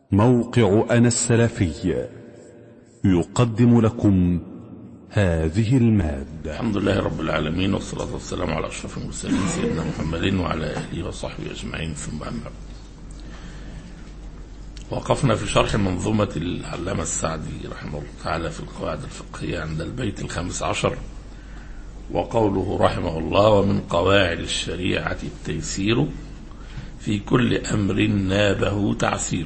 موقع أنا السلفي يقدم لكم هذه المادة الحمد لله رب العالمين والصلاة والسلام على أشرف المرسلين سيدنا محمد وعلى آله وصحبه أجمعين ثم أما بعد. وقفنا في شرح منظومة العلامة السعدي رحمه الله تعالى في القواعد الفقهية عند البيت الخامس عشر وقوله رحمه الله ومن قواعد الشريعة التيسير في كل أمر نابه تعسير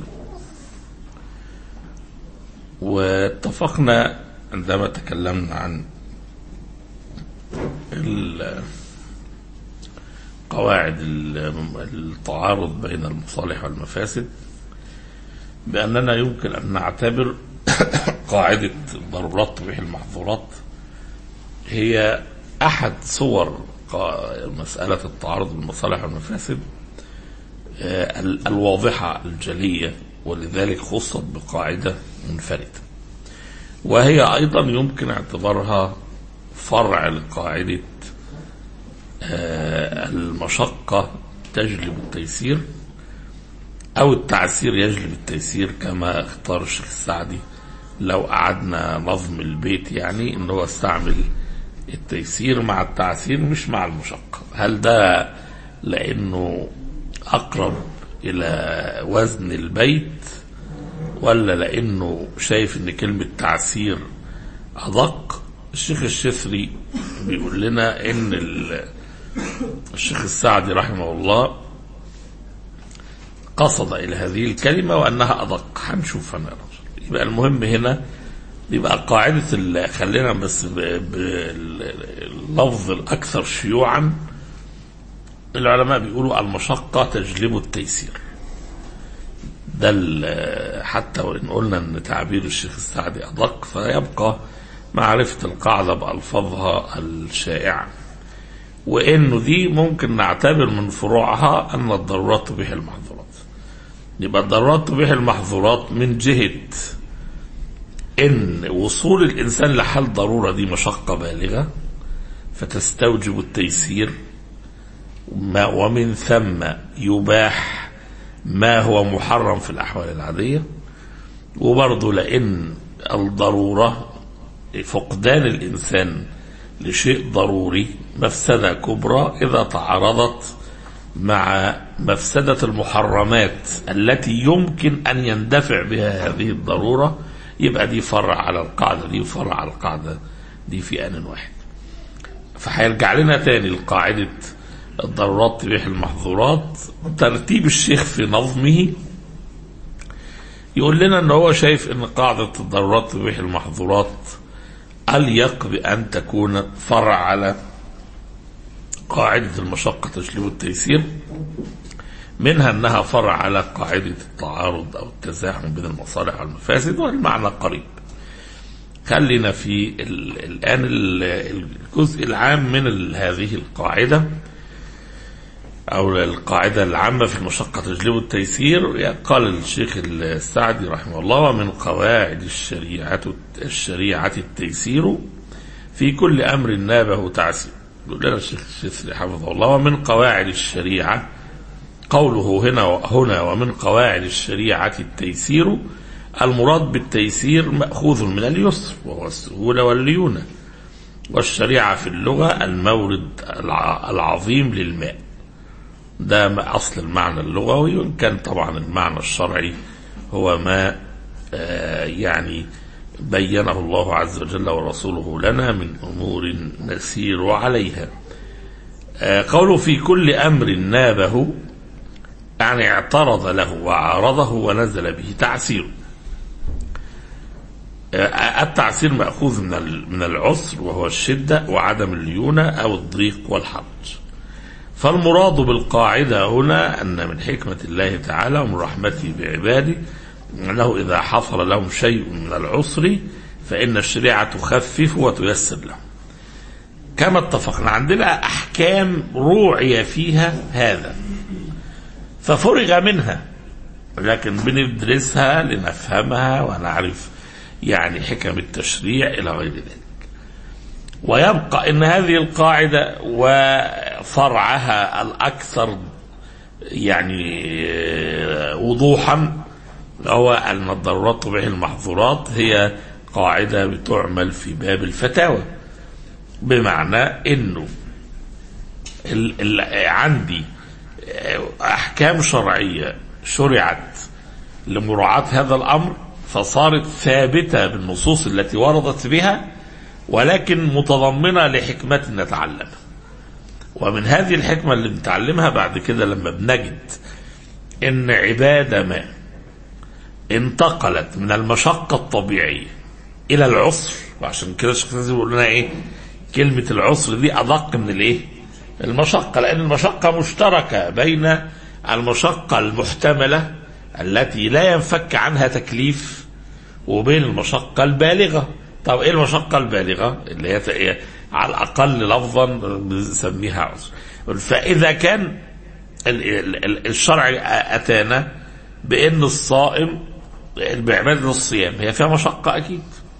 واتفقنا عندما تكلمنا عن قواعد التعارض بين المصالح والمفاسد بأننا يمكن أن نعتبر قاعدة ضرورات تبيح المحظورات هي أحد صور مسألة التعارض بالمصالح والمفاسد الواضحة الجلية ولذلك خصت بقاعدة منفردة وهي أيضا يمكن اعتبارها فرع لقاعدة المشقة تجلب التيسير أو التعسير يجلب التيسير كما اختار الشيخ السعدي لو قعدنا نظم البيت يعني ان هو استعمل التيسير مع التعسير مش مع المشقة هل ده لأنه أقرب إلى وزن البيت ولا لأنه شايف إن كلمة تعسير أدق الشيخ الشثري بيقول لنا إن الشيخ السعدي رحمه الله قصد إلى هذه الكلمة وأنها أدق هنشوف أنا يبقى المهم هنا يبقى قاعدة خلينا بس باللفظ الأكثر شيوعا العلماء بيقولوا المشقة تجلب التيسير ده حتى وإن قلنا أن تعبير الشيخ السعدي أدق فيبقى معرفة القاعدة بألفاظها الشائعة وإنه دي ممكن نعتبر من فروعها أن الضرورات تبيح المحظورات يبقى الضرورات تبيح المحظورات من جهة ان وصول الانسان لحال ضروره دي مشقه بالغه فتستوجب التيسير ما ومن ثم يباح ما هو محرم في الاحوال العاديه وبرضه لان الضروره فقدان الانسان لشيء ضروري مفسده كبرى اذا تعارضت مع مفسده المحرمات التي يمكن ان يندفع بها هذه الضروره يبقى دي فرع على القاعدة دي وفرع على القاعدة دي في آن واحد فهيرجع لنا تاني لقاعدة الضرورات تبيح المحظورات ترتيب الشيخ في نظمه يقول لنا ان هو شايف ان قاعدة الضرورات تبيح المحظورات أليق بأن تكون فرع على قاعدة المشقة تجلب التيسير منها انها فرع على قاعدة التعارض او التزاحم بين المصالح والمفاسد والمعنى قريب خلينا في الان الجزء العام من هذه القاعدة او القاعدة العامة في المشقة تجلب التيسير قال الشيخ السعدي رحمه الله ومن قواعد الشريعة الشريعة التيسير في كل امر نابه تعسير يقول لنا الشيخ الشيخ حفظه الله ومن قواعد الشريعه قوله هنا هنا ومن قواعد الشريعة التيسير المراد بالتيسير مأخوذ من اليسر وهو السهولة والليونة والشريعة في اللغة المورد العظيم للماء ده أصل المعنى اللغوي وإن كان طبعا المعنى الشرعي هو ما يعني بينه الله عز وجل ورسوله لنا من أمور نسير عليها قوله في كل أمر نابه يعني اعترض له وعارضه ونزل به تعسير التعسير مأخوذ من من العسر وهو الشدة وعدم الليونة أو الضيق والحرج فالمراد بالقاعدة هنا أن من حكمة الله تعالى ومن رحمته بعباده أنه إذا حصل لهم شيء من العسر فإن الشريعة تخفف وتيسر لهم كما اتفقنا عندنا أحكام روعي فيها هذا ففرغ منها لكن بندرسها لنفهمها ونعرف يعني حكم التشريع إلى غير ذلك ويبقى ان هذه القاعده وفرعها الاكثر يعني وضوحا هو أن الضرورات تبيح المحظورات هي قاعدة بتعمل في باب الفتاوى بمعنى أنه ال ال عندي أحكام شرعية شرعت لمراعاة هذا الأمر فصارت ثابتة بالنصوص التي وردت بها ولكن متضمنة لحكمة نتعلمها ومن هذه الحكمة اللي بنتعلمها بعد كده لما بنجد ان عبادة ما انتقلت من المشقة الطبيعية الى العسر وعشان كده الشيخ لازم يقول لنا ايه كلمة العسر دي ادق من الايه المشقة لان المشقة مشتركة بين المشقة المحتملة التي لا ينفك عنها تكليف وبين المشقة البالغة طب ايه المشقة البالغة اللي هي على الأقل لفظا بنسميها عذر فإذا كان الشرع أتانا بأن الصائم بعبادة الصيام هي فيها مشقة أكيد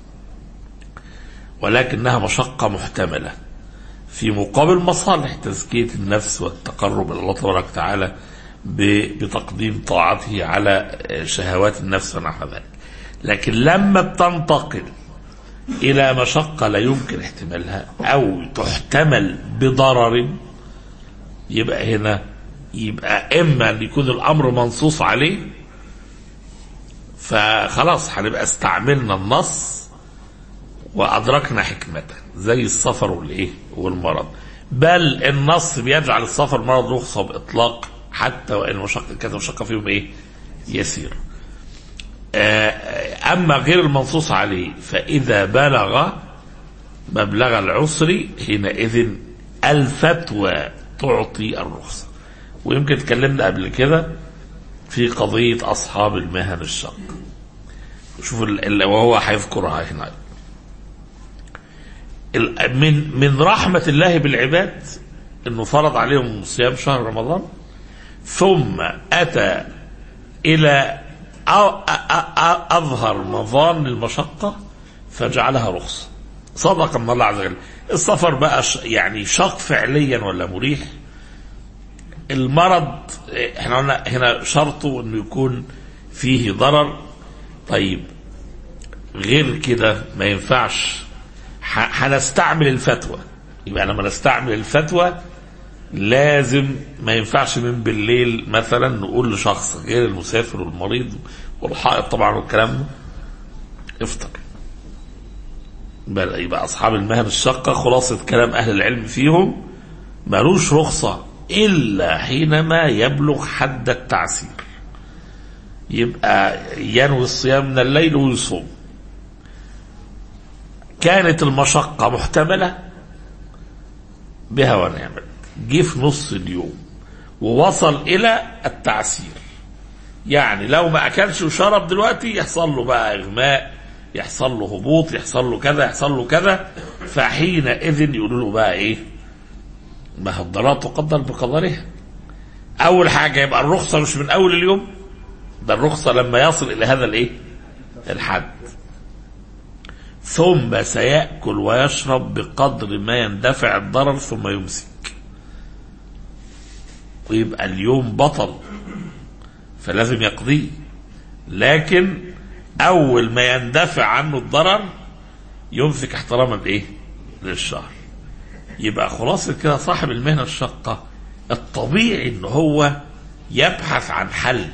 ولكنها مشقة محتملة في مقابل مصالح تزكية النفس والتقرب إلى الله تبارك وتعالى بتقديم طاعته على شهوات النفس ونحو ذلك لكن لما بتنتقل إلى مشقة لا يمكن احتمالها أو تحتمل بضرر يبقى هنا يبقى إما أن يكون الأمر منصوص عليه فخلاص هنبقى استعملنا النص وأدركنا حكمته زي السفر والإيه والمرض بل النص بيجعل السفر مرض رخصة بإطلاق حتى وإن مشقة كانت مشقة فيهم إيه يسير أما غير المنصوص عليه فإذا بلغ مبلغ العسر حينئذ الفتوى تعطي الرخصة ويمكن تكلمنا قبل كده في قضية أصحاب المهن الشق شوف وهو هيذكرها هنا من من رحمة الله بالعباد انه فرض عليهم صيام شهر رمضان ثم اتى الى أظهر مظان المشقة فجعلها رخصة صدق من الله عز وجل السفر بقى يعني شاق فعليا ولا مريح المرض احنا قلنا هنا شرطه انه يكون فيه ضرر طيب غير كده ما ينفعش هنستعمل الفتوى يبقى لما نستعمل الفتوى لازم ما ينفعش من بالليل مثلا نقول لشخص غير المسافر والمريض والحائط طبعا والكلام ده افطر بل يبقى اصحاب المهن الشقه خلاصه كلام اهل العلم فيهم ملوش رخصه الا حينما يبلغ حد التعسير يبقى ينوي الصيام من الليل ويصوم كانت المشقه محتمله بها ونعمت جه في نص اليوم ووصل الى التعسير يعني لو ما اكلش وشرب دلوقتي يحصل له بقى اغماء يحصل له هبوط يحصل له كذا يحصل له كذا فحينئذ يقولوا له بقى ايه ما الضرورات تقدر بقدرها اول حاجه يبقى الرخصه مش من اول اليوم ده الرخصه لما يصل الى هذا الايه الحد ثم سيأكل ويشرب بقدر ما يندفع الضرر ثم يمسك ويبقى اليوم بطل فلازم يقضيه لكن اول ما يندفع عنه الضرر يمسك احتراما لايه للشهر يبقى خلاصة كده صاحب المهنة الشاقة الطبيعي ان هو يبحث عن حل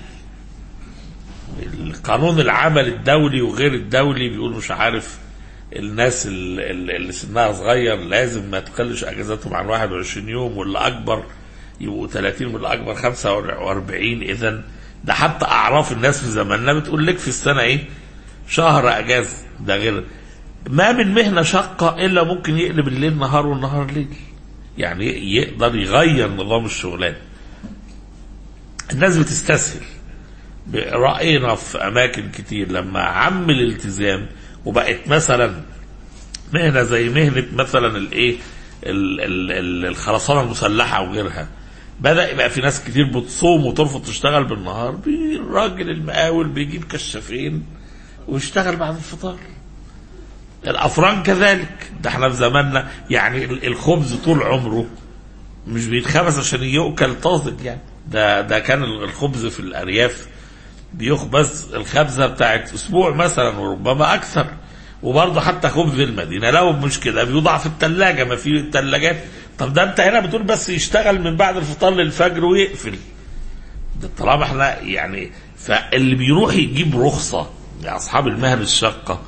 القانون العمل الدولي وغير الدولي بيقول مش عارف الناس اللي سنها صغير لازم ما تقلش اجازاتهم عن 21 يوم واللي اكبر يبقوا 30 واللي اكبر 45 اذا ده حتى اعراف الناس في زماننا بتقول لك في السنه ايه شهر اجازه ده غير ما من مهنه شاقه الا ممكن يقلب الليل نهار والنهار ليل يعني يقدر يغير نظام الشغلانه الناس بتستسهل راينا في اماكن كتير لما عم الالتزام وبقت مثلا مهنه زي مهنه مثلا الايه الخرسانه المسلحه وغيرها بدا يبقى في ناس كتير بتصوم وترفض تشتغل بالنهار الراجل المقاول بيجيب كشافين ويشتغل بعد الفطار الافران كذلك ده احنا في زماننا يعني الخبز طول عمره مش بيتخبز عشان يؤكل طازج يعني ده ده كان الخبز في الارياف بيخبز الخبزة بتاعت أسبوع مثلا وربما أكثر وبرضه حتى خبز المدينة لو مش كده بيوضع في الثلاجة ما في الثلاجات طب ده أنت هنا بتقول بس يشتغل من بعد الفطار للفجر ويقفل ده طالما احنا يعني فاللي بيروح يجيب رخصة لأصحاب المهن الشاقة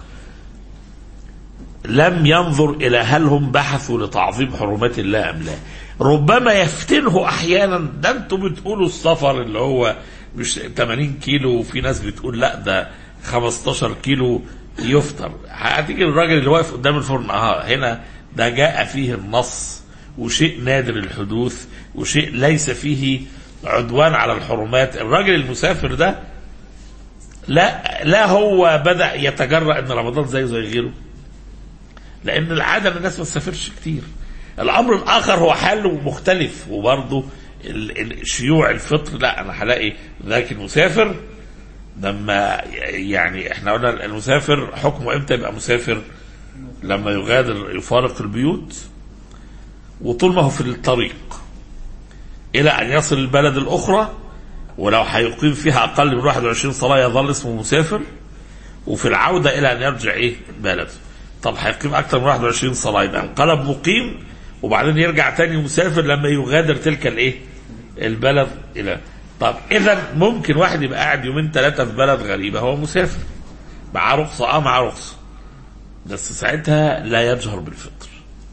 لم ينظر إلى هل هم بحثوا لتعظيم حرمات الله أم لا ربما يفتنه أحيانا ده أنتوا بتقولوا السفر اللي هو مش 80 كيلو وفي ناس بتقول لا ده 15 كيلو يفطر هتيجي الراجل اللي واقف قدام الفرن اه هنا ده جاء فيه النص وشيء نادر الحدوث وشيء ليس فيه عدوان على الحرمات الراجل المسافر ده لا لا هو بدأ يتجرأ ان رمضان زيه زي غيره لان العاده ان الناس ما تسافرش كتير الامر الاخر هو حل مختلف وبرضه ال- ال- شيوع الفطر لا انا هلاقي ذاك المسافر لما يعني احنا قلنا المسافر حكمه امتى يبقى مسافر لما يغادر يفارق البيوت وطول ما هو في الطريق الى ان يصل البلد الاخرى ولو هيقيم فيها اقل من 21 صلاه يظل اسمه مسافر وفي العوده الى ان يرجع ايه بلده طب هيقيم اكثر من 21 صلاه يبقى انقلب مقيم وبعدين يرجع تاني مسافر لما يغادر تلك الايه البلد الى طب اذا ممكن واحد يبقى قاعد يومين ثلاثه في بلد غريبه هو مسافر معاه رخصه اه معاه رخصه بس ساعتها لا يجهر بالفطر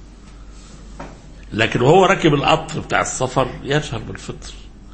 لكن وهو راكب القطر بتاع السفر يجهر بالفطر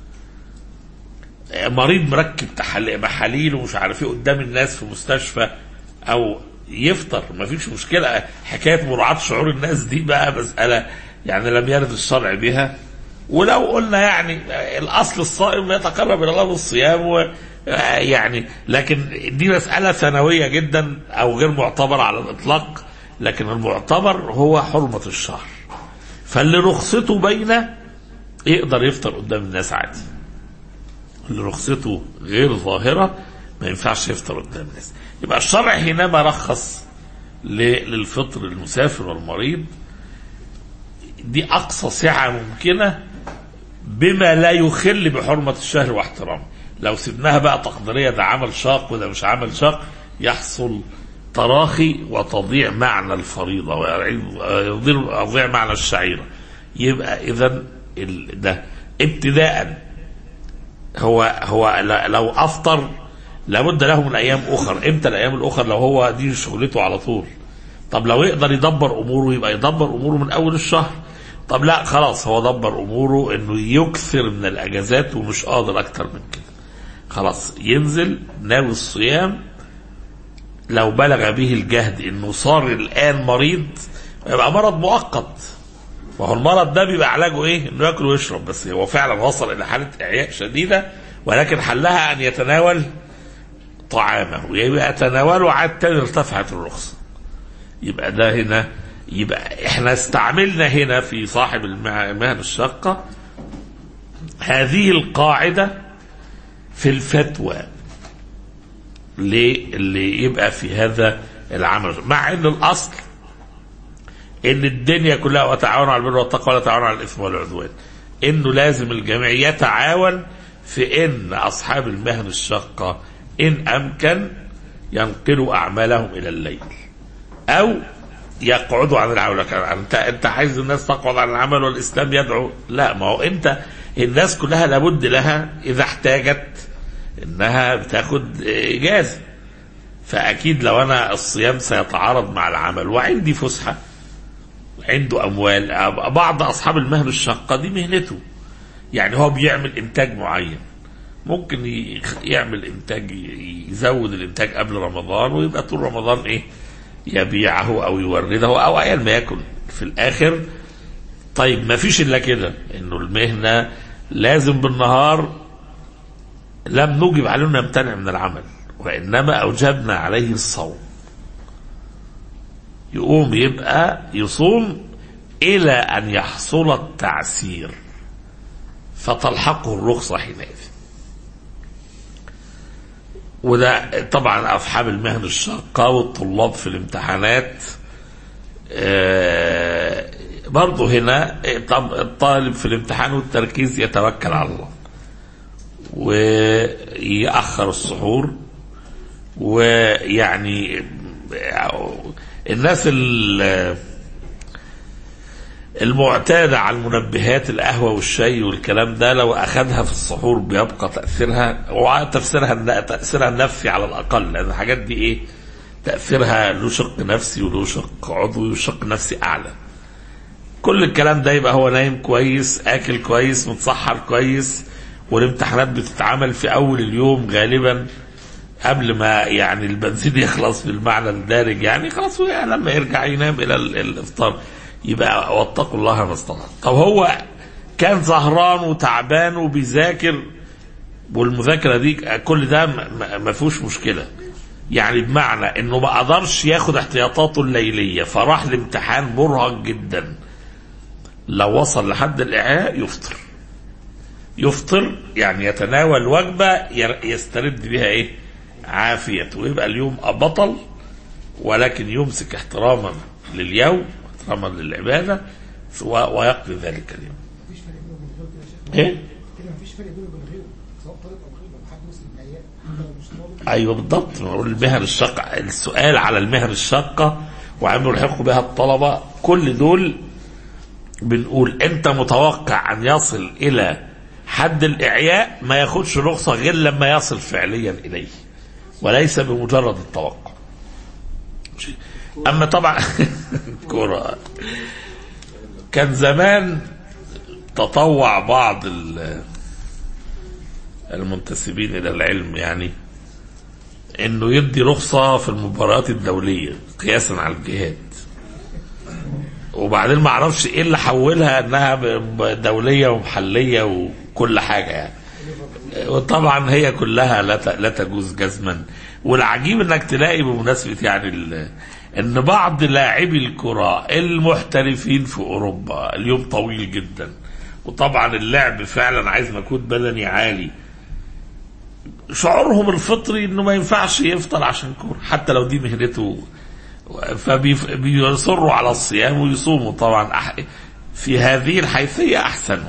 مريض مركب تحل- محاليل ومش عارف ايه قدام الناس في مستشفى او يفطر مفيش مشكله حكايه مراعاه شعور الناس دي بقى مساله يعني لم يرد الشرع بها ولو قلنا يعني الاصل الصائم يتقرب الى الله بالصيام و يعني لكن دي مساله ثانويه جدا او غير معتبره على الاطلاق لكن المعتبر هو حرمه الشهر فاللي رخصته باينه يقدر يفطر قدام الناس عادي اللي رخصته غير ظاهرة ما ينفعش يفطر قدام الناس يبقى الشرع حينما رخص ل- للفطر المسافر والمريض دي أقصى سعة ممكنة بما لا يخل بحرمة الشهر واحترامه لو سبناها بقى تقديرية ده عمل شاق وده مش عمل شاق يحصل تراخي وتضيع معنى الفريضة ويضيع يضيع معنى الشعيرة يبقى إذا ال- ده ابتداءً هو هو ل- لو افطر لابد له من ايام اخر امتى الايام الاخر لو هو دي شغلته على طول طب لو يقدر يدبر اموره يبقى يدبر اموره من اول الشهر طب لا خلاص هو دبر اموره انه يكثر من الاجازات ومش قادر اكتر من كده خلاص ينزل ناوي الصيام لو بلغ به الجهد انه صار الان مريض يبقى مرض مؤقت ما هو المرض ده بيبقى علاجه ايه؟ انه ياكل ويشرب بس هو فعلا وصل الى حاله اعياء شديده ولكن حلها ان يتناول طعامه ويبقى يتناوله عاد تاني ارتفعت الرخصه. يبقى ده هنا يبقى احنا استعملنا هنا في صاحب المع- المهن الشاقه هذه القاعده في الفتوى ليه اللي يبقى في هذا العمل مع ان الاصل ان الدنيا كلها وتعاونوا على البر والتقوى ولا تعاونوا على الاثم والعدوان انه لازم الجميع يتعاون في ان اصحاب المهن الشاقه ان امكن ينقلوا اعمالهم الى الليل او يقعدوا عن العمل لكن انت انت عايز الناس تقعد عن العمل والاسلام يدعو لا ما هو انت الناس كلها لابد لها اذا احتاجت انها بتاخد اجازه فاكيد لو انا الصيام سيتعارض مع العمل وعندي فسحه عنده اموال بعض اصحاب المهن الشاقه دي مهنته يعني هو بيعمل انتاج معين ممكن ي- يعمل انتاج يزود الانتاج قبل رمضان ويبقى طول رمضان ايه يبيعه او يورده او ايا ما يكن في الاخر طيب ما فيش الا كده انه المهنه لازم بالنهار لم نوجب عليه انه يمتنع من العمل وانما اوجبنا عليه الصوم يقوم يبقى يصوم الى ان يحصل التعسير فتلحقه الرخصه حينئذ وده طبعا اصحاب المهن الشاقه والطلاب في الامتحانات آه، برضه هنا طب الطالب في الامتحان والتركيز يتوكل على الله يأخر السحور ويعني الناس ال- المعتادة على المنبهات القهوة والشاي والكلام ده لو أخدها في السحور بيبقى تأثيرها وتأثيرها تأثيرها النفسي على الأقل لأن الحاجات دي إيه تأثيرها له شق نفسي وله شق عضوي وشق نفسي أعلى كل الكلام ده يبقى هو نايم كويس اكل كويس متسحر كويس والامتحانات بتتعمل في اول اليوم غالبا قبل ما يعني البنزين يخلص بالمعنى الدارج يعني خلاص هو لما يرجع ينام الى ال- الافطار يبقى واتقوا الله ما استطعتم طب هو كان سهران وتعبان وبيذاكر والمذاكره دي كل ده ما- ما ما فيهوش مشكله يعني بمعنى انه ما قدرش ياخد احتياطاته الليليه فراح الامتحان مرهق جدا لو وصل لحد الإعياء يفطر يفطر يعني يتناول وجبة ير- يسترد بها إيه عافيته ويبقى اليوم بطل ولكن يمسك احتراما لليوم احتراما للعبادة و- ويقضي ذلك اليوم مفيش فرق بينه وبين غيره كده يا شيخ إيه؟ كده مفيش فرق بينه وبين غيره سواء طالب او غيره لو حد مسلم عيال لو مش طالب ايوه بالضبط نقول المهن الشاقه السؤال على المهن الشاقه وعم يلحقوا بها الطلبه كل دول بنقول انت متوقع ان يصل الى حد الاعياء ما ياخدش رخصه غير لما يصل فعليا اليه وليس بمجرد التوقع اما طبعا كرة كان زمان تطوع بعض ال- المنتسبين الى العلم يعني انه يدي رخصه في المباريات الدوليه قياسا على الجهاد وبعدين ما اعرفش ايه اللي حولها انها ب- دوليه ومحليه وكل حاجه يعني وطبعا هي كلها لا ت- لا تجوز جزما والعجيب انك تلاقي بمناسبه يعني ال- ان بعض لاعبي الكره المحترفين في اوروبا اليوم طويل جدا وطبعا اللعب فعلا عايز مجهود بدني عالي شعورهم الفطري انه ما ينفعش يفطر عشان كوره حتى لو دي مهنته فبيصروا على الصيام ويصوموا طبعا أح- في هذه الحيثيه احسنوا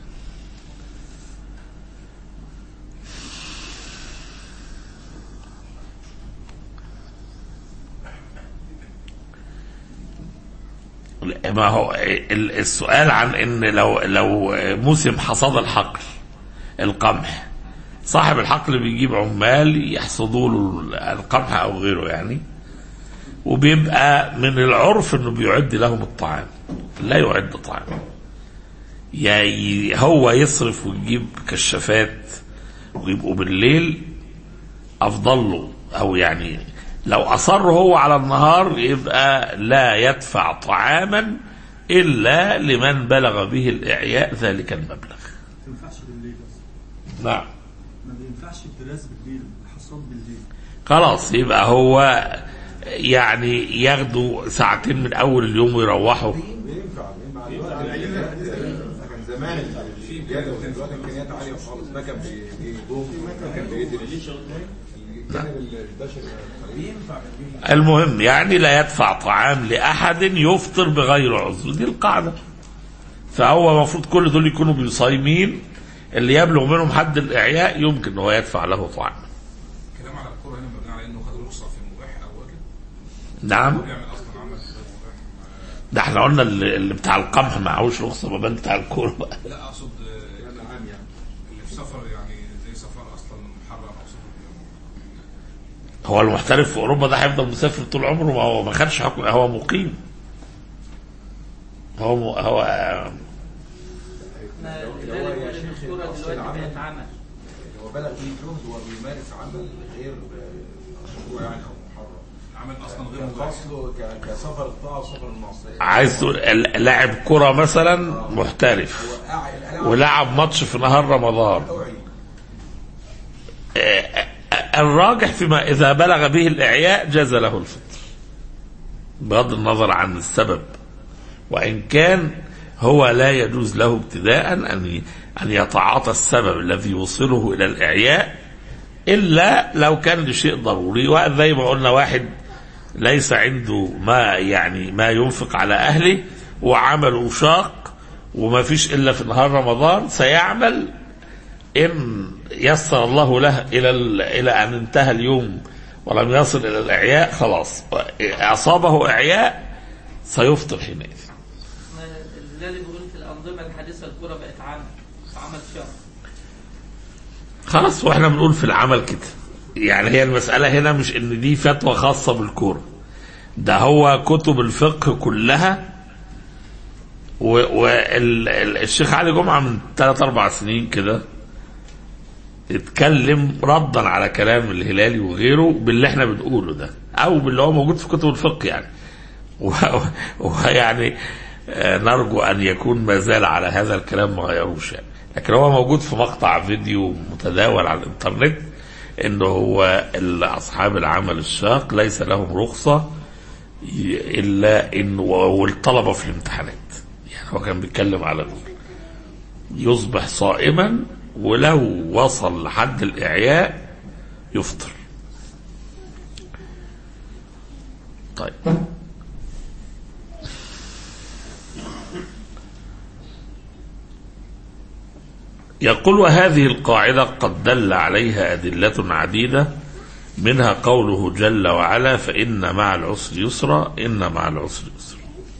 ما هو ال- السؤال عن ان لو لو موسم حصاد الحقل القمح صاحب الحقل بيجيب عمال يحصدوا له القمح او غيره يعني وبيبقى من العرف انه بيعد لهم الطعام لا يعد طعام يا ي- هو يصرف ويجيب كشافات ويبقوا بالليل افضل له او يعني لو اصر هو على النهار يبقى لا يدفع طعاما الا لمن بلغ به الاعياء ذلك المبلغ ما ينفعش بالليل بس نعم ما بينفعش التراس بالليل الحصاد بالليل خلاص يبقى هو يعني ياخدوا ساعتين من اول اليوم ويروحوا بينفع بينفع دلوقتي كان زمان في بجد دلوقتي امكانيات عاليه خالص ما كان بيضم ما كان بيدري كان الدشر بينفع المهم يعني لا يدفع طعام لأحد يفطر بغير عذر دي القاعدة فهو المفروض كل دول يكونوا بيصايمين اللي يبلغ منهم حد الإعياء يمكن أن هو يدفع له طعام الكلام على الكوره هنا مبني على انه خد رخصه في مباح او واجب نعم بيعمل اصلا عمل في مباح ده احنا قلنا اللي اللي بتاع القمح معهوش رخصة ما بالك بتاع الكورة بقى لا اقصد آه، عام يعني اللي في سفر يعني زي سفر اصلا محرم او سفر هو المحترف في أوروبا ده هيفضل مسافر طول عمره ما هو ما خدش حكم هو مقيم هو م... هو هو يا شيخ دلوقتي بيتعمل هو بلغ فيه جهد وبيمارس عمل غير آه، مشروع يعني او محرم عمل اصلا غير كان مباح فصله ك- كسفر الطاعه وسفر المعصيه عايز تقول ال- لاعب كرة مثلا محترف ولعب ماتش في نهار رمضان الراجح فيما إذا بلغ به الإعياء جاز له الفطر بغض النظر عن السبب وإن كان هو لا يجوز له ابتداء أن أن يتعاطى السبب الذي يوصله إلى الإعياء إلا لو كان لشيء ضروري وزي ما قلنا واحد ليس عنده ما يعني ما ينفق على أهله وعمله شاق وما فيش إلا في نهار رمضان سيعمل إن يسر الله له الى ال- الى ان انتهى اليوم ولم يصل الى الاعياء خلاص اصابه اعياء سيفطر حينئذ ما الهلال بيقول في الانظمه الحديثه الكوره بقت عمل عمل شر خلاص واحنا بنقول في العمل كده يعني هي المسألة هنا مش ان دي فتوى خاصة بالكورة ده هو كتب الفقه كلها والشيخ علي جمعة من ثلاث أربع سنين كده اتكلم ردا على كلام الهلالي وغيره باللي احنا بنقوله ده او باللي هو موجود في كتب الفقه يعني و- ويعني آه، نرجو ان يكون ما زال على هذا الكلام ما غيروش يعني لكن هو موجود في مقطع فيديو متداول على الانترنت انه هو ال- اصحاب العمل الشاق ليس لهم رخصه ي- الا ان والطلبه في الامتحانات يعني هو كان بيتكلم على دول يصبح صائما ولو وصل لحد الاعياء يفطر طيب يقول وهذه القاعدة قد دل عليها أدلة عديدة منها قوله جل وعلا فإن مع العسر يسرا إن مع العسر يسرا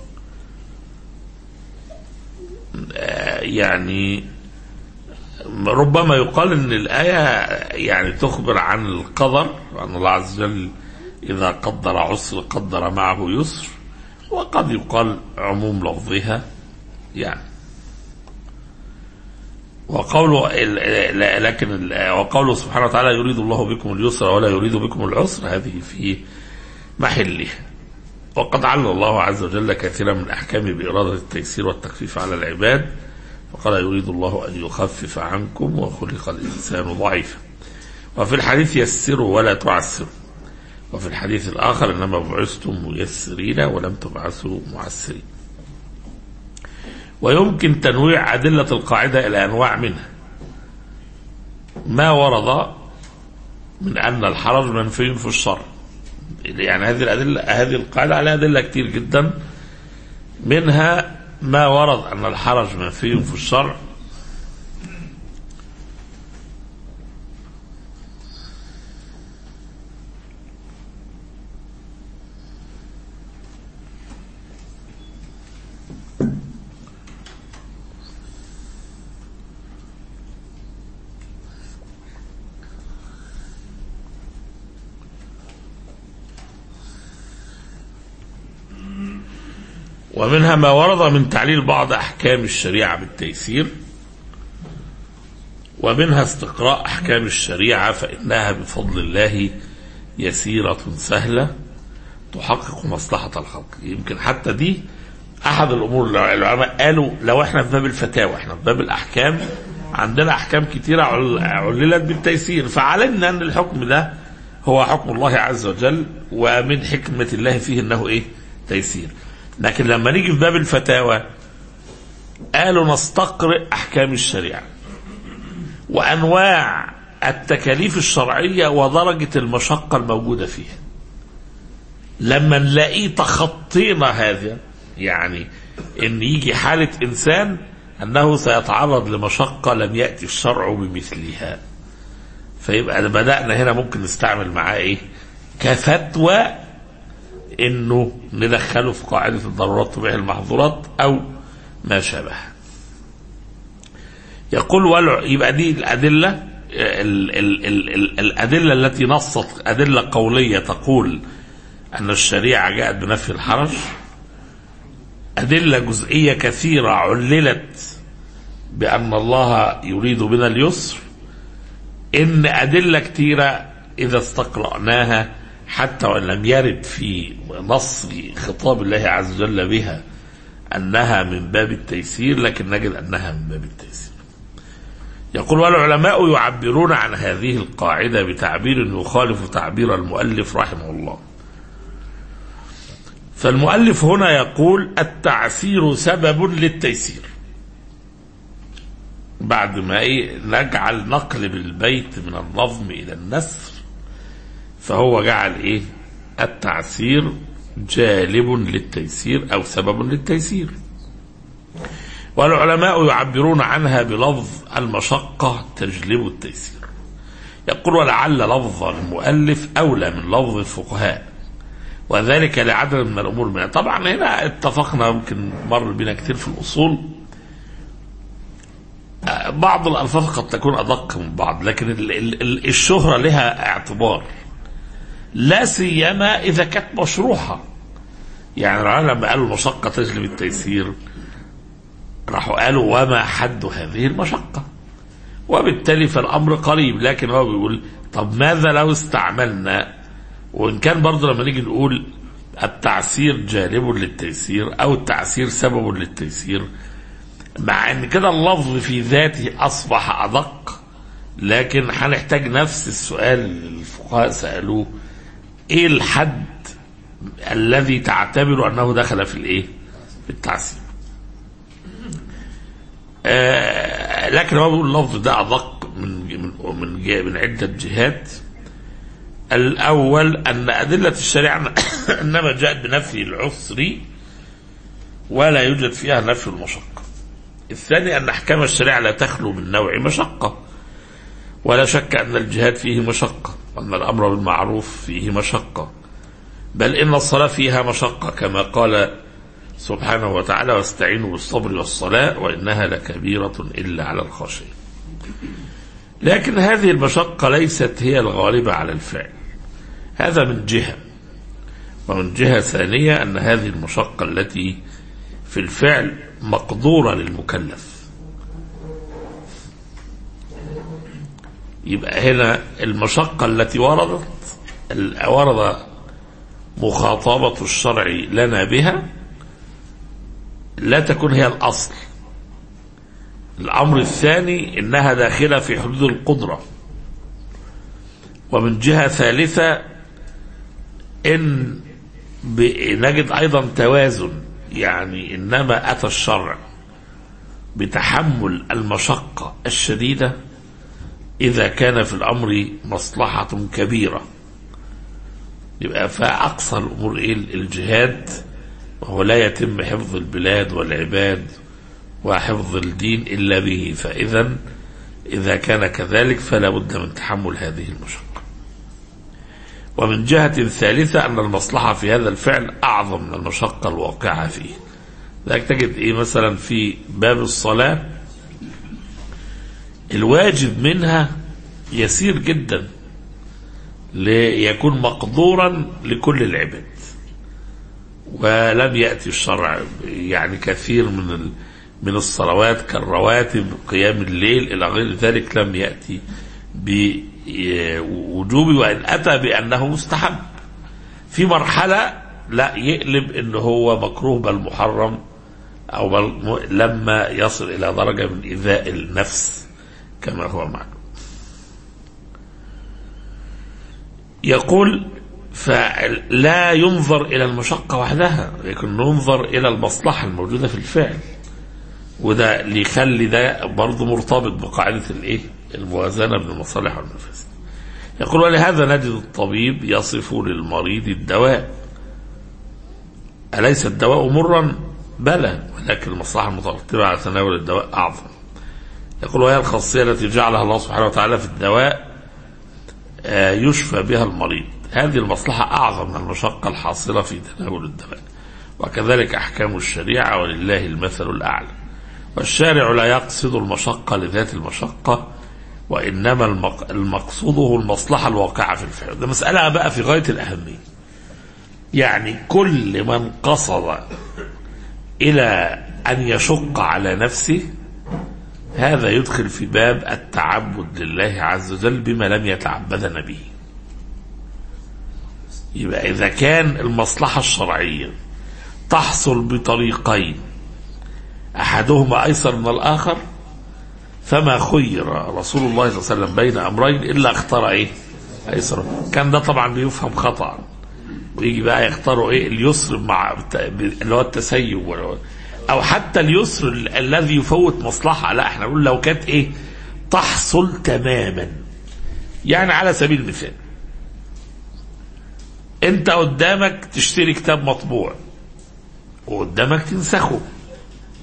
آه، يعني ربما يقال ان الآية يعني تخبر عن القدر وأن الله عز وجل إذا قدر عسر قدر معه يسر وقد يقال عموم لفظها يعني وقوله ال- ل- لكن ال- وقوله سبحانه وتعالى يريد الله بكم اليسر ولا يريد بكم العسر هذه في محلها وقد علل الله عز وجل كثيرا من الأحكام بإرادة التيسير والتخفيف على العباد فقال يريد الله أن يخفف عنكم وخلق الإنسان ضعيفا وفي الحديث يسروا ولا تعسروا وفي الحديث الآخر إنما بعثتم ميسرين ولم تبعثوا معسرين ويمكن تنويع أدلة القاعدة إلى أنواع منها ما ورد من أن الحرج منفي في الشرع يعني هذه الأدلة هذه القاعدة عليها أدلة كتير جدا منها ما ورد أن الحرج منفي في الشرع ومنها ما ورد من تعليل بعض أحكام الشريعة بالتيسير ومنها استقراء أحكام الشريعة فإنها بفضل الله يسيرة سهلة تحقق مصلحة الخلق يمكن حتى دي أحد الأمور اللي العلماء قالوا لو احنا في باب الفتاوى احنا في باب الأحكام عندنا أحكام كتيرة عل- عللت بالتيسير فعلمنا أن الحكم ده هو حكم الله عز وجل ومن حكمة الله فيه أنه إيه تيسير لكن لما نيجي في باب الفتاوى قالوا نستقرئ أحكام الشريعة وأنواع التكاليف الشرعية ودرجة المشقة الموجودة فيها لما نلاقيه تخطينا هذا يعني ان يجي حالة انسان انه سيتعرض لمشقة لم يأتي الشرع بمثلها فيبقى بدأنا هنا ممكن نستعمل معاه ايه كفتوى انه ندخله في قاعدة الضرورات تبيح المحظورات او ما شابه يقول ولع يبقى دي الأدلة ال ال ال ال الأدلة التي نصت أدلة قولية تقول أن الشريعة جاءت بنفي الحرج أدلة جزئية كثيرة عللت بأن الله يريد بنا اليسر إن أدلة كثيرة إذا استقرأناها حتى وإن لم يرد في نص خطاب الله عز وجل بها أنها من باب التيسير لكن نجد أنها من باب التيسير يقول والعلماء يعبرون عن هذه القاعدة بتعبير يخالف تعبير المؤلف رحمه الله فالمؤلف هنا يقول التعسير سبب للتيسير بعد ما ايه نجعل نقلب البيت من النظم الى النثر فهو جعل ايه التعسير جالب للتيسير او سبب للتيسير والعلماء يعبرون عنها بلفظ المشقة تجلب التيسير يقول ولعل لفظ المؤلف أولى من لفظ الفقهاء وذلك لعدد من الأمور منها طبعا هنا اتفقنا يمكن مر بنا كتير في الأصول آه، بعض الألفاظ قد تكون أدق من بعض لكن ال- ال- ال- الشهرة لها اعتبار لا سيما إذا كانت مشروحة يعني العلماء لما قالوا المشقة تجلب التيسير راحوا قالوا وما حد هذه المشقة وبالتالي فالأمر قريب لكن هو بيقول طب ماذا لو استعملنا وإن كان برضه لما نيجي نقول التعسير جالب للتيسير أو التعسير سبب للتيسير مع ان كده اللفظ في ذاته اصبح ادق لكن هنحتاج نفس السؤال اللي الفقهاء سالوه ايه الحد الذي تعتبر انه دخل في الايه في التعسير آه لكن هو بيقول اللفظ ده ادق من من من, جه- من عده جهات الاول ان ادله الشريعه انما جاءت بنفي العسر ولا يوجد فيها نفي المشقه الثاني أن أحكام الشريعة لا تخلو من نوع مشقة ولا شك أن الجهاد فيه مشقة وأن الأمر بالمعروف فيه مشقة بل إن الصلاة فيها مشقة كما قال سبحانه وتعالى واستعينوا بالصبر والصلاة وإنها لكبيرة إلا على الخاشعين لكن هذه المشقة ليست هي الغالبة على الفعل هذا من جهة ومن جهة ثانية أن هذه المشقة التي في الفعل مقدورة للمكلف يبقى هنا المشقة التي وردت ال- ورد مخاطبة الشرع لنا بها لا تكون هي الأصل الأمر الثاني إنها داخلة في حدود القدرة ومن جهة ثالثة إن ب- نجد أيضا توازن يعني إنما أتى الشرع بتحمل المشقة الشديدة إذا كان في الأمر مصلحة كبيرة يبقى فأقصى الأمور إيه الجهاد وهو لا يتم حفظ البلاد والعباد وحفظ الدين إلا به فإذا إذا كان كذلك فلا بد من تحمل هذه المشقة ومن جهة ثالثة أن المصلحة في هذا الفعل أعظم من المشقة الواقعة فيه ذلك تجد إيه مثلا في باب الصلاة الواجب منها يسير جدا ليكون مقدورا لكل العباد ولم يأتي الشرع يعني كثير من ال- من الصلوات كالرواتب قيام الليل إلى غير ذلك لم يأتي بوجوب وإن أتى بأنه مستحب في مرحلة لا يقلب إن هو مكروه بل محرم أو بل م- لما يصل إلى درجة من إيذاء النفس كما هو معلوم يقول فلا ينظر إلى المشقة وحدها لكن ينظر إلى المصلحة الموجودة في الفعل وده اللي يخلي ده برضه مرتبط بقاعدة الإيه الموازنة بين المصالح والمفاسد يقول ولهذا نجد الطبيب يصف للمريض الدواء أليس الدواء مرا بلى ولكن المصلحة المترتبة على تناول الدواء أعظم يقول وهي الخاصية التي جعلها الله سبحانه وتعالى في الدواء آه، يشفى بها المريض هذه المصلحة أعظم من المشقة الحاصلة في تناول الدواء وكذلك أحكام الشريعة ولله المثل الأعلى والشارع لا يقصد المشقة لذات المشقة وإنما المق- المقصود هو المصلحة الواقعة في الفعل ده مسألة بقى في غاية الأهمية يعني كل من قصد إلى أن يشق على نفسه هذا يدخل في باب التعبد لله عز وجل بما لم يتعبدنا به يبقى إذا كان المصلحة الشرعية تحصل بطريقين أحدهما أيسر من الآخر فما خير رسول الله صلى الله عليه وسلم بين أمرين إلا اختار إيه أيسر كان ده طبعا بيفهم خطأ ويجي بقى يختاروا إيه اليسر مع اللي هو التسيب ولا- أو حتى اليسر ال- الذي يفوت مصلحة لا احنا نقول لو كانت إيه تحصل تماما يعني على سبيل المثال انت قدامك تشتري كتاب مطبوع وقدامك تنسخه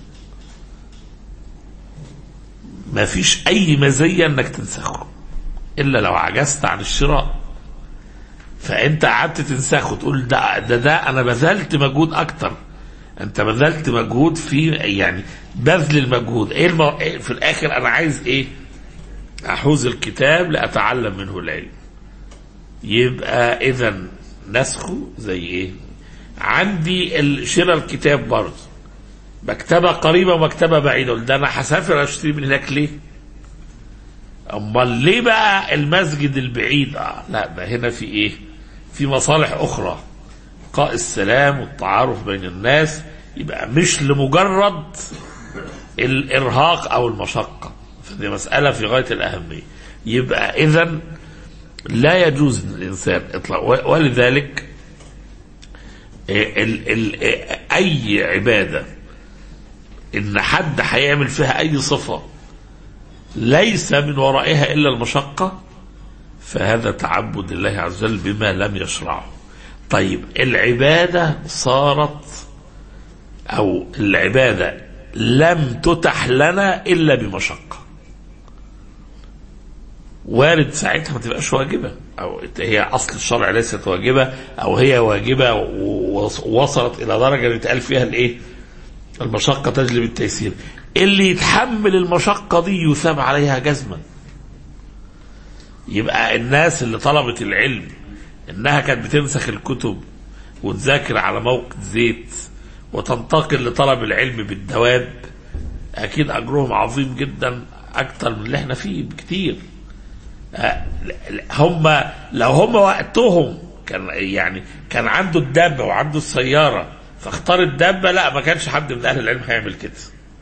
ما فيش اي مزيه انك تنسخه الا لو عجزت عن الشراء فانت قعدت تنسخ وتقول ده ده ده انا بذلت مجهود اكتر انت بذلت مجهود في يعني بذل المجهود ايه الم... إيه في الاخر انا عايز ايه احوز الكتاب لاتعلم منه العلم يبقى اذا نسخه زي ايه عندي ال- شراء الكتاب برضه مكتبة قريبة ومكتبة بعيدة ده انا هسافر اشتري من هناك ليه امال ليه بقى المسجد البعيد آه لا ده هنا في ايه في مصالح اخرى قاء السلام والتعارف بين الناس يبقى مش لمجرد الارهاق او المشقه فدي مساله في غايه الاهميه يبقى اذا لا يجوز للانسان اطلاق و- ولذلك ال ال اي عباده ان حد هيعمل فيها اي صفه ليس من ورائها الا المشقه فهذا تعبد الله عز وجل بما لم يشرعه طيب العباده صارت او العباده لم تتح لنا الا بمشقه وارد ساعتها ما تبقاش واجبه او هي اصل الشرع ليست واجبه او هي واجبه ووصلت الى درجه يتقال فيها الايه؟ المشقه تجلب التيسير. اللي يتحمل المشقه دي يثاب عليها جزما. يبقى الناس اللي طلبت العلم انها كانت بتنسخ الكتب وتذاكر على موقد زيت وتنتقل لطلب العلم بالدواب اكيد اجرهم عظيم جدا اكتر من اللي احنا فيه بكتير. آه، هم لو هم وقتهم كان يعني كان عنده الدابه وعنده السياره فاختار الدابه لا ما كانش حد من اهل العلم هيعمل كده.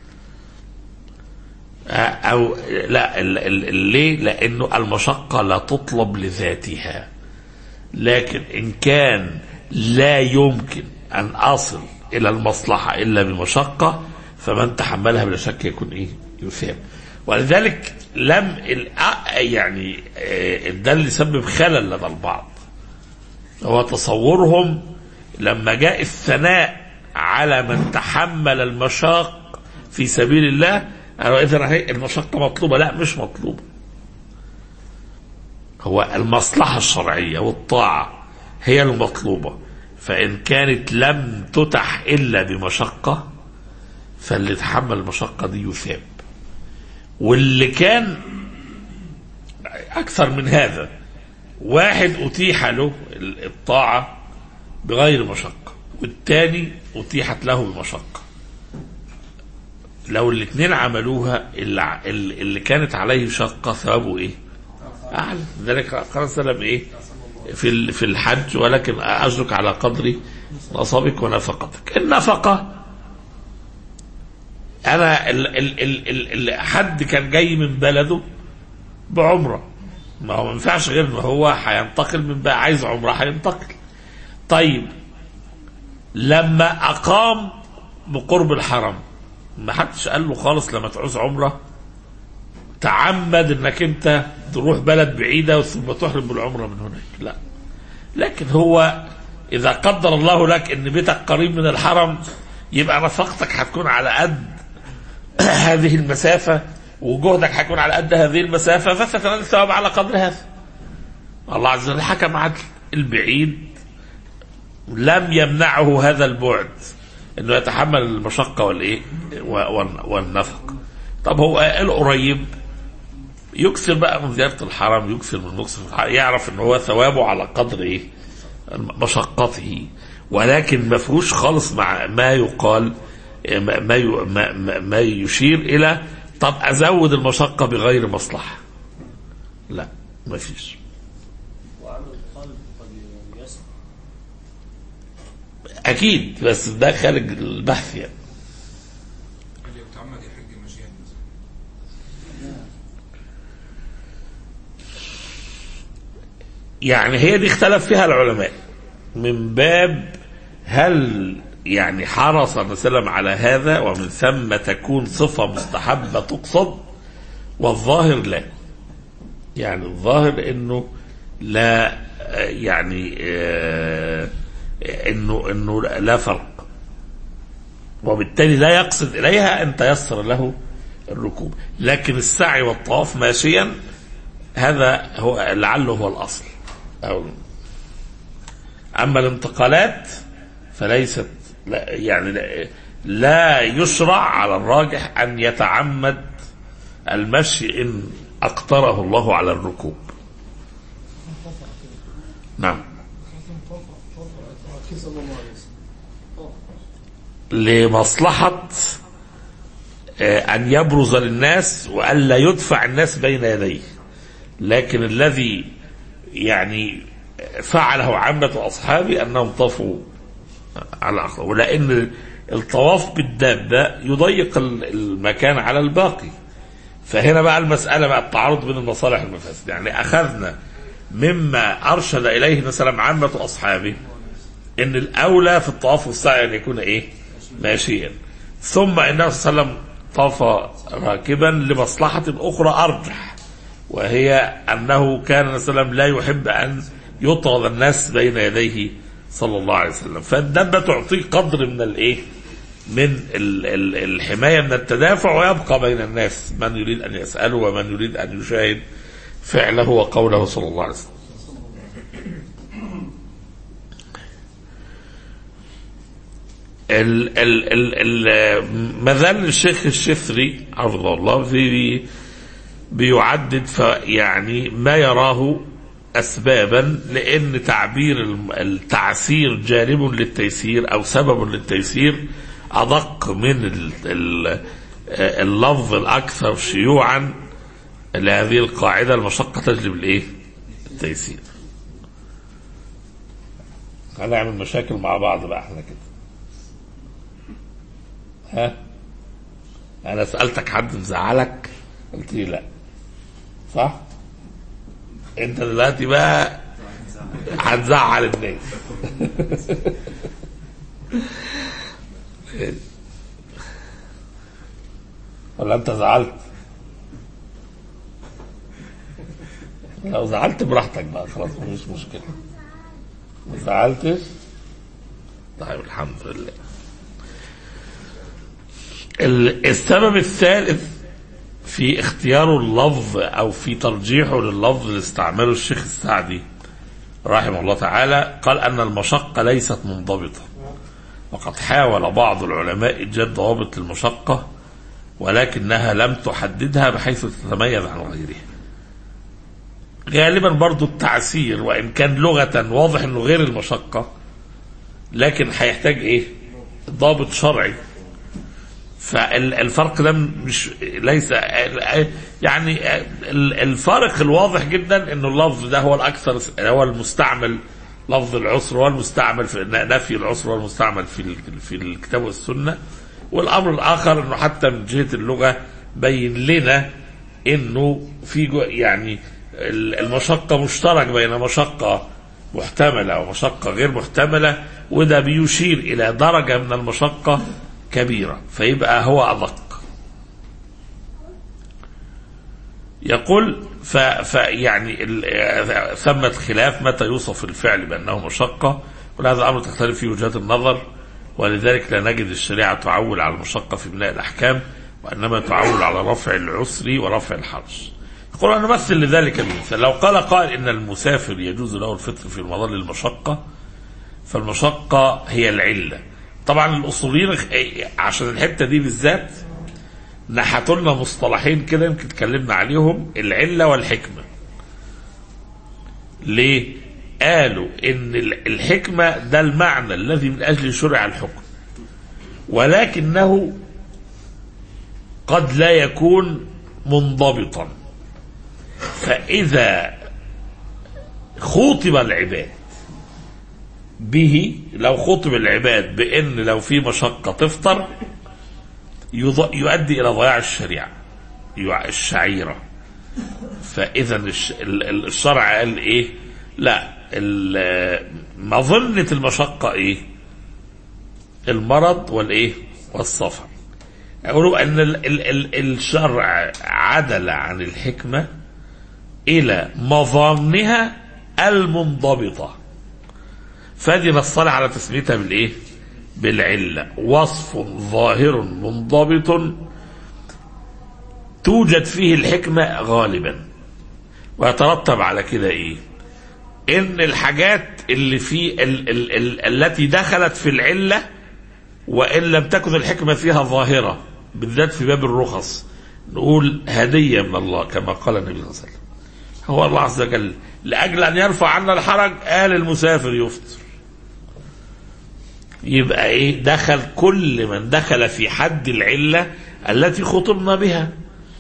آه، او لا ال- ال- ليه؟ لانه المشقه لا تطلب لذاتها. لكن ان كان لا يمكن ان اصل الى المصلحه الا بمشقه فمن تحملها بلا شك يكون ايه؟ يثاب. ولذلك لم ال- آه، يعني آه، ده اللي سبب خلل لدى البعض. هو تصورهم لما جاء الثناء على من تحمل المشاق في سبيل الله قالوا اذا هي المشقه مطلوبه لا مش مطلوبه. هو المصلحه الشرعيه والطاعه هي المطلوبه فان كانت لم تتح الا بمشقه فاللي تحمل المشقه دي يثاب. واللي كان اكثر من هذا واحد اتيح له الطاعه بغير مشقه والثاني اتيحت له بمشقه لو الاثنين عملوها اللي, ع- اللي كانت عليه شقه ثوابه ايه؟ اعلى ذلك قال صلى الله عليه وسلم ايه؟ في ال- في الحج ولكن اجرك على قدر نصبك ونفقتك النفقه انا ال ال ال ال ال حد كان جاي من بلده بعمره ما هو ما ينفعش غير ان هو هينتقل من بقى عايز عمره هينتقل طيب لما اقام بقرب الحرم ما حدش قال له خالص لما تعوز عمره تعمد انك انت تروح بلد بعيده ثم تحرم بالعمره من هناك لا لكن هو اذا قدر الله لك ان بيتك قريب من الحرم يبقى نفقتك هتكون على قد هذه المسافة وجهدك هيكون على قد هذه المسافة فستنال الثواب على قدر هذا الله عز وجل حكم عدل البعيد لم يمنعه هذا البعد انه يتحمل المشقة والايه و- وال- والنفق طب هو القريب يكثر بقى من زيارة الحرم يكثر من نقص في الحرم يعرف ان هو ثوابه على قدر ايه مشقته ولكن ما فيهوش خالص مع ما يقال ما ما ي- ما, ما, ما يشير الى طب ازود المشقه بغير مصلحه لا ما فيش وعمل القلب قد يسمع اكيد بس ده خارج البحث يعني اللي يتعمد يحج مشيئا مثلا يعني هي دي اختلف فيها العلماء من باب هل يعني حرص النبي صلى الله عليه وسلم على هذا ومن ثم تكون صفة مستحبة تقصد والظاهر لا يعني الظاهر انه لا آه، يعني آه، انه انه لا فرق وبالتالي لا يقصد اليها ان تيسر له الركوب لكن السعي والطواف ماشيا هذا هو لعله هو الأصل أو أما الانتقالات فليست لا يعني لا, لا يشرع على الراجح أن يتعمد المشي إن أقتره الله على الركوب نعم لمصلحة آه، أن يبرز للناس وألا يدفع الناس بين يديه لكن الذي يعني فعله عامة أصحابي أنهم طافوا على الأخضر ولأن الطواف بالدابة يضيق ال- المكان على الباقي فهنا بقى المسألة بقى التعارض بين المصالح والمفاسد يعني أخذنا مما أرشد إليه مثلا عامة أصحابه ان الاولى في الطواف والسعي ان يكون ايه ماشيا ثم النبي صلى الله عليه وسلم طاف راكبا لمصلحة اخرى ارجح وهي انه كان النبي صلى الله عليه وسلم لا يحب ان يطرد الناس بين يديه صلى الله عليه وسلم فالدابة تعطيه قدر من الايه من ال- ال- الحماية من التدافع ويبقى بين الناس من يريد ان يسأله ومن يريد ان يشاهد فعله وقوله صلى الله عليه وسلم ال ال ال ال ما زال الشيخ الشفري حفظه الله في بيعدد ف يعني ما يراه اسبابا لان تعبير الم- التعسير جانب للتيسير او سبب للتيسير ادق من ال ال اللفظ الاكثر شيوعا لهذه القاعده المشقه تجلب الايه؟ التيسير. هنعمل مشاكل مع بعض بقى احنا كده. ها انا سالتك حد مزعلك قلت لي لا صح انت دلوقتي بقى هتزعل الناس ولا انت زعلت لو زعلت براحتك بقى خلاص مفيش مشكله ما زعلتش طيب الحمد لله ال- السبب الثالث في اختياره اللفظ او في ترجيحه لللفظ اللي استعمله الشيخ السعدي رحمه الله تعالى قال ان المشقه ليست منضبطه وقد حاول بعض العلماء ايجاد ضوابط للمشقه ولكنها لم تحددها بحيث تتميز عن غيرها غالبا برضو التعسير وان كان لغه واضح انه غير المشقه لكن هيحتاج ايه ضابط شرعي فالفرق ده مش ليس يعني الفارق الواضح جدا انه اللفظ ده هو الاكثر هو المستعمل لفظ العسر هو المستعمل في نفي العسر هو المستعمل في ال- في الكتاب والسنه والامر الاخر انه حتى من جهه اللغه بين لنا انه في جو- يعني ال- المشقه مشترك بين مشقه محتمله ومشقه غير محتمله وده بيشير الى درجه من المشقه كبيره فيبقى هو ادق يقول ف, ف يعني ال- ثمة خلاف متى يوصف الفعل بأنه مشقة وهذا الأمر تختلف فيه وجهات النظر ولذلك لا نجد الشريعة تعول على المشقة في بناء الأحكام وإنما تعول على رفع العسر ورفع الحرج يقول أنا نمثل لذلك المثال لو قال قائل إن المسافر يجوز له الفطر في مظل المشقة فالمشقة هي العلة طبعا الأصوليين عشان الحتة دي بالذات نحتوا لنا مصطلحين كده يمكن اتكلمنا عليهم العله والحكمه. ليه؟ قالوا ان ال- الحكمه ده المعنى الذي من اجله شرع الحكم. ولكنه قد لا يكون منضبطا. فاذا خوطب العباد به لو خطب العباد بان لو في مشقه تفطر يض- يؤدي الى ضياع الشريعه يع- الشعيره فاذا الش- ال- ال- الشرع قال ايه لا ال- مظنه المشقه ايه المرض والايه والسفر يقولوا ان ال ال ال الشرع عدل عن الحكمه الى مظانها المنضبطه فدي نصلح على تسميتها بالايه بالعلة وصف ظاهر منضبط توجد فيه الحكمة غالبا ويترتب على كده ايه ان الحاجات اللي في ال ال ال التي دخلت في العله وان لم تكن الحكمه فيها ظاهره بالذات في باب الرخص نقول هديه من الله كما قال النبي صلى الله عليه وسلم هو الله عز وجل لاجل ان يرفع عنا الحرج قال المسافر يفطر يبقى ايه دخل كل من دخل في حد العله التي خطبنا بها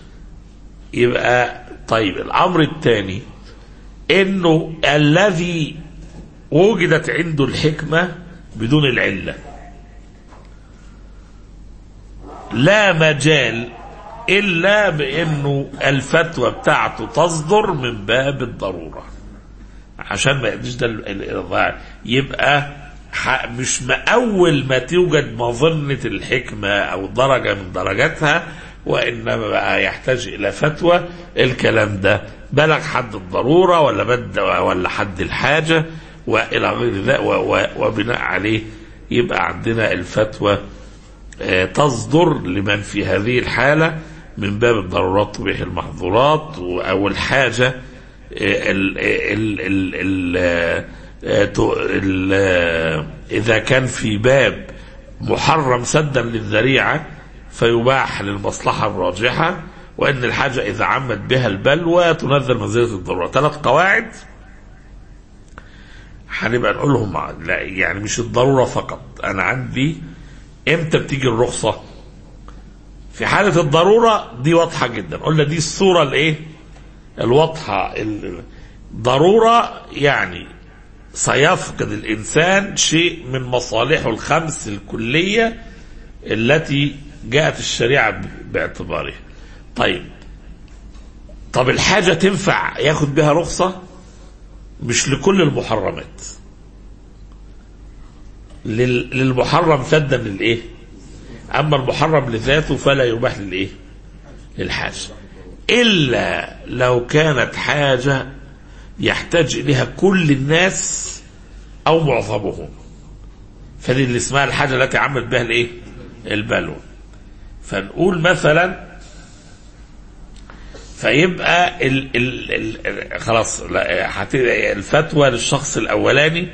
يبقى طيب الامر الثاني انه الذي وجدت عنده الحكمه بدون العله لا مجال الا بانه الفتوى بتاعته تصدر من باب الضروره عشان ما يقدرش ده ال- ال- الضاع. يبقى ح- مش ما اول ما توجد مظنه الحكمه او درجه من درجاتها وانما بقى يحتاج الى فتوى الكلام ده بلغ حد الضروره ولا بد ولا حد الحاجه والى غير ذلك و- و- وبناء عليه يبقى عندنا الفتوى آه، تصدر لمن في هذه الحالة من باب الضرورات تبيح المحظورات و- أو الحاجة آه، ال ال ال ال آه، تو- ال- آه، إذا كان في باب محرم سدا للذريعة فيباح للمصلحة الراجحة وأن الحاجة إذا عمت بها البلوى تنزل منزلة الضرورة ثلاث قواعد هنبقى نقولهم مع- لا يعني مش الضرورة فقط أنا عندي امتى بتيجي الرخصة في حالة الضرورة دي واضحة جدا قلنا دي الصورة الايه الواضحة ال- ضرورة يعني سيفقد الإنسان شيء من مصالحه الخمس الكلية التي جاءت الشريعة ب- باعتبارها طيب طب الحاجة تنفع ياخد بها رخصة مش لكل المحرمات لل- للمحرم سدا للايه اما المحرم لذاته فلا يباح للايه للحاجه الا لو كانت حاجه يحتاج اليها كل الناس او معظمهم فدي اللي اسمها الحاجه التي عملت بها الايه البلوى فنقول مثلا فيبقى ال ال ال خلاص لا هت- الفتوى للشخص الاولاني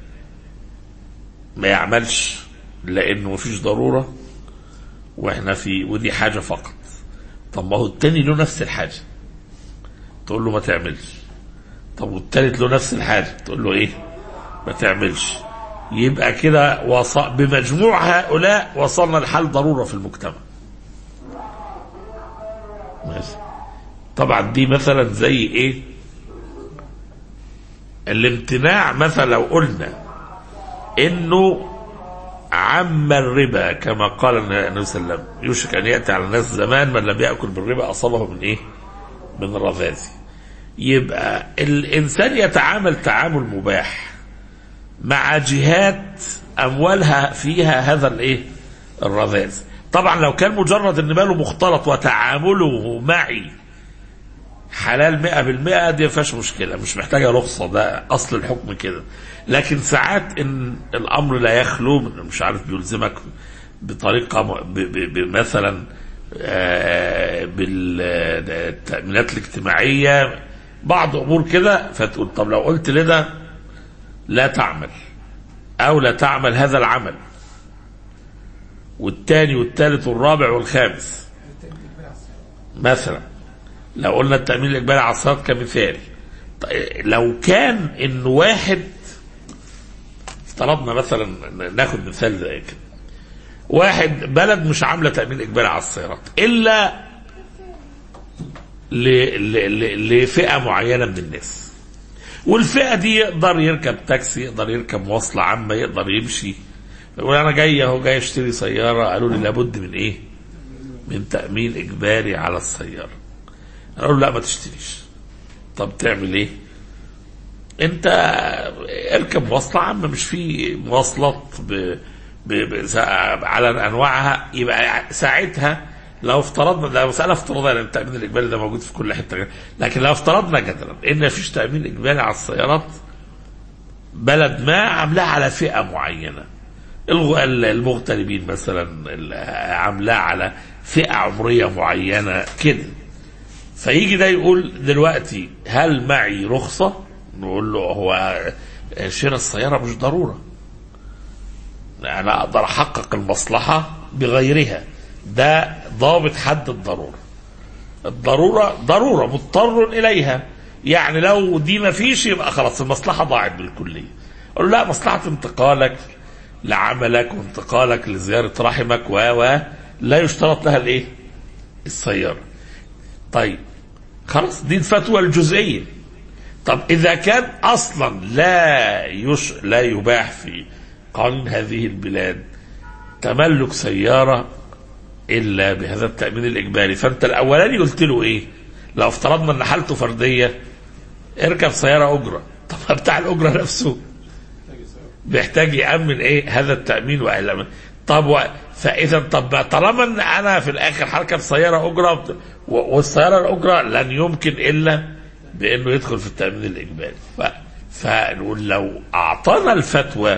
ما يعملش لانه مفيش ضروره واحنا في ودي حاجه فقط طب ما هو التاني له نفس الحاجه تقول له ما تعملش طب والتالت له نفس الحاجه تقول له ايه ما تعملش يبقى كده وص... بمجموع هؤلاء وصلنا لحال ضروره في المجتمع ماشي طبعا دي مثلا زي ايه الامتناع مثلا لو قلنا انه عم الربا كما قال النبي صلى الله عليه وسلم يوشك ان ياتي على الناس زمان من لم ياكل بالربا اصابه من ايه؟ من الرذاذ يبقى الانسان يتعامل تعامل مباح مع جهات اموالها فيها هذا الايه؟ الرذاذ طبعا لو كان مجرد ان ماله مختلط وتعامله معي حلال مئة بالمئة دي فيهاش مشكلة مش محتاجة رخصة ده أصل الحكم كده لكن ساعات إن الأمر لا يخلو من مش عارف بيلزمك بطريقة م- ب- ب- ب- مثلا آه، بالتأمينات الاجتماعية بعض أمور كده فتقول طب لو قلت لده لا تعمل أو لا تعمل هذا العمل والثاني والثالث والرابع والخامس مثلا لو قلنا التأمين الإجباري على الصلاة كمثال طيب لو كان إن واحد افترضنا مثلا ناخد مثال زي كده واحد بلد مش عاملة تأمين إجباري على السيارات إلا ل... ل... ل... لفئة معينة من الناس والفئة دي يقدر يركب تاكسي يقدر يركب مواصلة عامة يقدر يمشي يقول أنا جاي أهو جاي أشتري سيارة قالوا لي لابد من إيه؟ من تأمين إجباري على السيارة قالوا له لا ما تشتريش طب تعمل ايه انت اركب مواصلة عامة مش في مواصلات ب... ب... ب... على انواعها يبقى ساعتها لو افترضنا ده مسألة افتراضية لأن التأمين الإجباري ده موجود في كل حتة لكن لو افترضنا جدلا إن مفيش تأمين إجباري على السيارات بلد ما عاملاها على فئة معينة الغ- المغتربين مثلا ال- عاملاها على فئة عمرية معينة كده فيجي ده يقول دلوقتي هل معي رخصة نقول له هو شراء السيارة مش ضرورة أنا أقدر أحقق المصلحة بغيرها ده ضابط حد الضرورة الضرورة ضرورة مضطر إليها يعني لو دي ما فيش يبقى خلاص المصلحة ضاعت بالكلية أقول له لا مصلحة انتقالك لعملك وانتقالك لزيارة رحمك و و لا يشترط لها الايه؟ السيارة. طيب خلاص دي الفتوى الجزئية. طب إذا كان أصلا لا يش لا يباح في قانون هذه البلاد تملك سيارة إلا بهذا التأمين الإجباري، فأنت الأولاني قلت له إيه؟ لو افترضنا إن حالته فردية اركب سيارة أجرة، طب بتاع الأجرة نفسه بيحتاج يأمن ايه هذا التأمين وإعلام طب و... فإذا طب طالما إن أنا في الآخر هركب سيارة أجرة و- والسيارة الأجرة لن يمكن إلا بأنه يدخل في التأمين الإجباري ف... فلو أعطانا الفتوى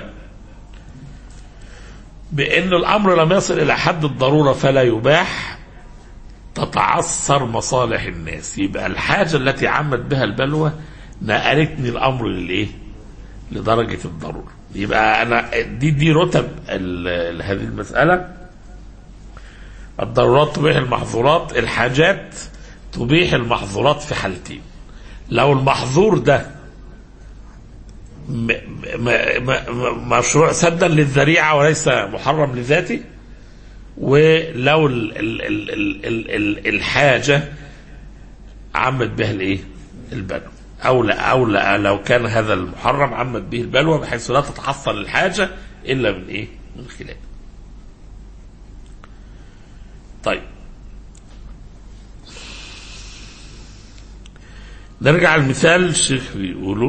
بأن الأمر لم يصل إلى حد الضرورة فلا يباح تتعثر مصالح الناس يبقى الحاجة التي عمت بها البلوى نقلتني الأمر للإيه؟ لدرجة الضرورة يبقى أنا دي دي رتب ال- ال- هذه المسألة الضرورات تبيح المحظورات الحاجات تبيح المحظورات في حالتين لو المحظور ده م- م- م- مشروع سدا للذريعة وليس محرم لذاته ولو ال ال ال ال ال ال الحاجة عمت بها الايه؟ البلوى او لا او لا لو كان هذا المحرم عمت به البلوى بحيث لا تتحصل الحاجة الا من ايه؟ من خلاله. طيب نرجع المثال الشيخ بيقوله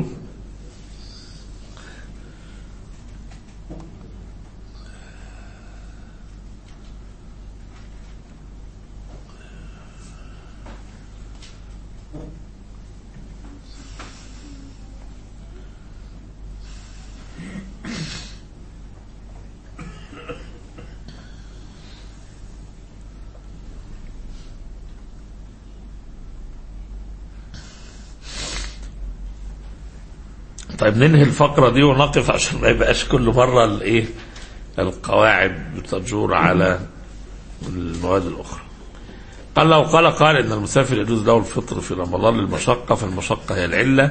طيب ننهي الفقرة دي ونقف عشان ما يبقاش كل مرة الايه القواعد بتجور على المواد الأخرى قال لو قال قال إن المسافر يجوز له الفطر في رمضان للمشقة فالمشقة هي العلة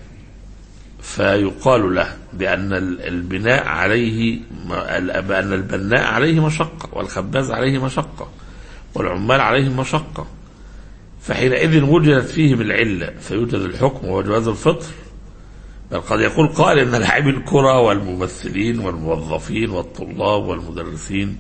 فيقال له بأن ال- البناء عليه بأن البناء عليه مشقة والخباز عليه مشقة والعمال عليهم مشقة فحينئذ وجدت فيهم العلة فيوجد الحكم وجواز الفطر بل قد يقول قائل ان لاعبي الكرة والممثلين والموظفين والطلاب والمدرسين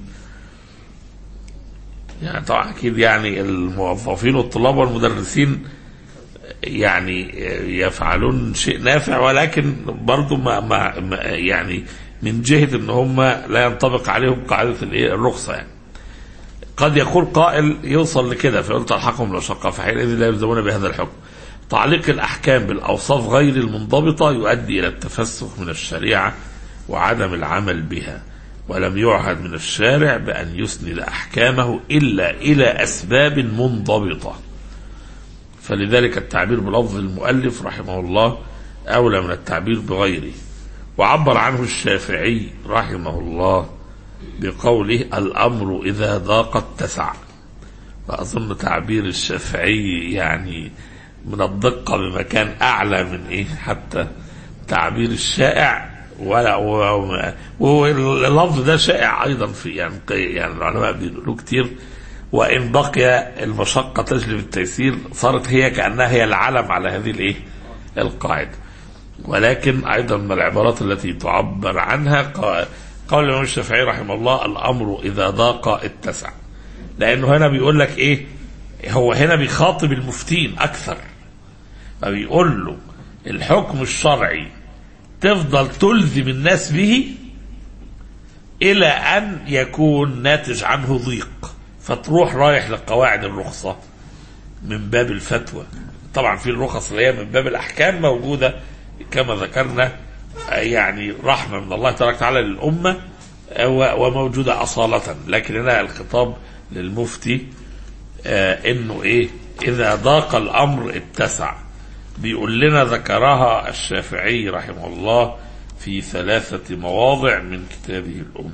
يعني طبعا اكيد يعني الموظفين والطلاب والمدرسين يعني يفعلون شيء نافع ولكن برضو ما, ما, ما يعني من جهة ان هم لا ينطبق عليهم قاعدة الايه الرخصة يعني قد يقول قائل يوصل لكده فيقول تلحقهم مشقة فحينئذ لا يلزمون بهذا الحكم تعليق الأحكام بالأوصاف غير المنضبطة يؤدي إلى التفسخ من الشريعة وعدم العمل بها ولم يعهد من الشارع بأن يسند أحكامه إلا إلى أسباب منضبطة فلذلك التعبير بلفظ المؤلف رحمه الله أولى من التعبير بغيره وعبر عنه الشافعي رحمه الله بقوله الأمر إذا ضاق اتسع وأظن تعبير الشافعي يعني من الدقة بمكان أعلى من إيه حتى تعبير الشائع ولا و- واللفظ ده شائع أيضا في يعني يعني العلماء بيقولوا كتير وإن بقي المشقة تجلب التيسير صارت هي كأنها هي العلم على هذه الإيه القاعدة ولكن أيضا من العبارات التي تعبر عنها قا- قول الإمام الشافعي رحمه الله الأمر إذا ضاق اتسع لأنه هنا بيقول لك إيه هو هنا بيخاطب المفتين أكثر فبيقول له الحكم الشرعي تفضل تلزم الناس به إلى أن يكون ناتج عنه ضيق فتروح رايح لقواعد الرخصة من باب الفتوى طبعا في الرخص اللي هي من باب الأحكام موجودة كما ذكرنا يعني رحمة من الله تبارك وتعالى للأمة و- وموجودة أصالة لكن هنا الخطاب للمفتي آه انه ايه إذا ضاق الأمر اتسع بيقول لنا ذكرها الشافعي رحمه الله في ثلاثة مواضع من كتابه الأم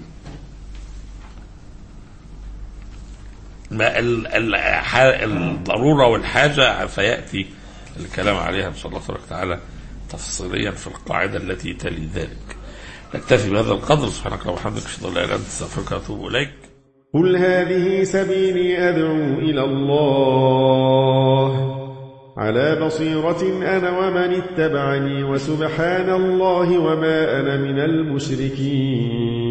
ما ال- ال- ح- الضرورة والحاجة سيأتي الكلام عليها إن شاء الله تبارك وتعالى تفصيليا في القاعدة التي تلي ذلك نكتفي بهذا القدر سبحانك اللهم وبحمدك اشهد ان لا اله الا انت استغفرك واتوب اليك قل هذه سبيلي أدعو إلى الله على بصيرة أنا ومن اتبعني وسبحان الله وما أنا من المشركين